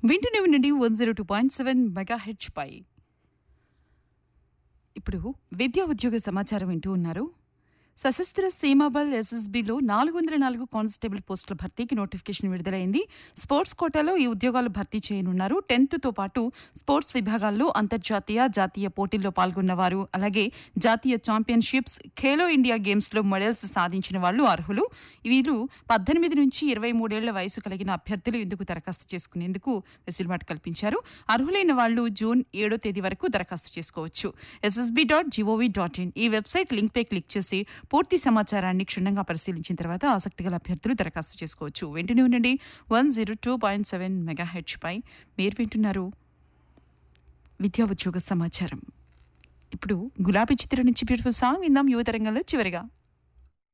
వింటూనే ఉండండి one zero two point seven megahertz పై ఇప్పుడు విద్యా ఉద్యోగ సమాచారం వింటూ ఉన్నారు సశస్త్ర సీమాబల్ ఎస్ఎస్బిలో నాలుగు వందల నాలుగు కానిస్టేబుల్ పోస్టుల భర్తీకి నోటిఫికేషన్ విడుదలైంది స్పోర్ట్స్ కోటాలో ఈ ఉద్యోగాలు భర్తీ చేయనున్నారు టెన్త్తో పాటు స్పోర్ట్స్ విభాగాల్లో అంతర్జాతీయ జాతీయ పోటీల్లో పాల్గొన్నవారు అలాగే జాతీయ ఛాంపియన్షిప్స్ ఖేలో ఇండియా గేమ్స్లో మెడల్స్ సాధించిన వాళ్ళు అర్హులు వీరు పద్దెనిమిది నుంచి ఇరవై మూడేళ్ల వయసు కలిగిన అభ్యర్థులు ఇందుకు దరఖాస్తు చేసుకునేందుకు వెసులుబాటు కల్పించారు అర్హులైన వాళ్ళు జూన్ ఏడో తేదీ వరకు దరఖాస్తు చేసుకోవచ్చు SSB dot GOV dot IN ఈ వెబ్సైట్ లింక్పై క్లిక్ చేసి పూర్తి సమాచారాన్ని క్షుణ్ణంగా పరిశీలించిన తర్వాత ఆసక్తి గల అభ్యర్థులు దరఖాస్తు చేసుకోవచ్చు వెంటనే ఉండండి one zero two point seven megahertz పై మీరు వింటున్నారు విద్యా ఉద్యోగ సమాచారం ఇప్పుడు గులాబీ చిత్రం నుంచి బ్యూటిఫుల్ సాంగ్ విందాం యువతరంగంలో చివరిగా